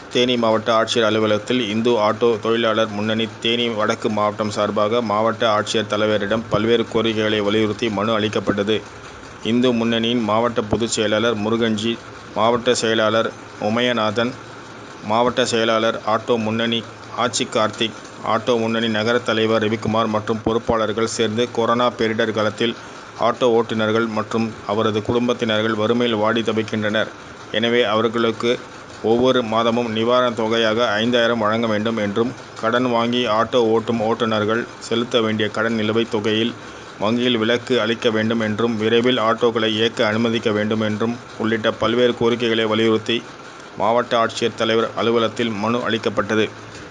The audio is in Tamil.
தேனி மாவட்ட ஆட்சியர் அலுவலகத்தில் இந்து ஆட்டோ தொழிலாளர் முன்னணி தேனி வடக்கு மாவட்டம் சார்பாக மாவட்ட ஆட்சியர் தலைவரிடம் பல்வேறு கோரிக்கைகளை வலியுறுத்தி மனு அளிக்கப்பட்டது. இந்து முன்னணியின் மாவட்ட பொதுச் செயலாளர் முருகன்ஜி, மாவட்ட செயலாளர் உமையநாதன், மாவட்ட செயலாளர் ஆட்டோ முன்னணி ஆச்சிகார்த்திக், ஆட்டோ முன்னணி நகர தலைவர் ரவிக்குமார் மற்றும் பொறுப்பாளர்கள் சேர்ந்து கொரோனா பேரிடர் காலத்தில் ஆட்டோ ஓட்டுனர்கள் மற்றும் அவரது குடும்பத்தினர்கள் வறுமையில் வாடி தவிக்கின்றனர். எனவே அவர்களுக்கு ஒவ்வொரு மாதமும் நிவாரணத் தொகையாக ஐந்தாயிரம் வழங்க வேண்டும் என்றும், கடன் வாங்கி ஆட்டோ ஓட்டும் ஓட்டுனர்கள் செலுத்த வேண்டிய கடன் நிலுவைத் தொகையில் வங்கியில் விலக்கு அளிக்க வேண்டும் என்றும், விரைவில் ஆட்டோக்களை இயக்க அனுமதிக்க வேண்டும் என்றும் உள்ளிட்ட பல்வேறு கோரிக்கைகளை வலியுறுத்தி மாவட்ட ஆட்சியர் தலைவர் அலுவலகத்தில் மனு அளிக்கப்பட்டது.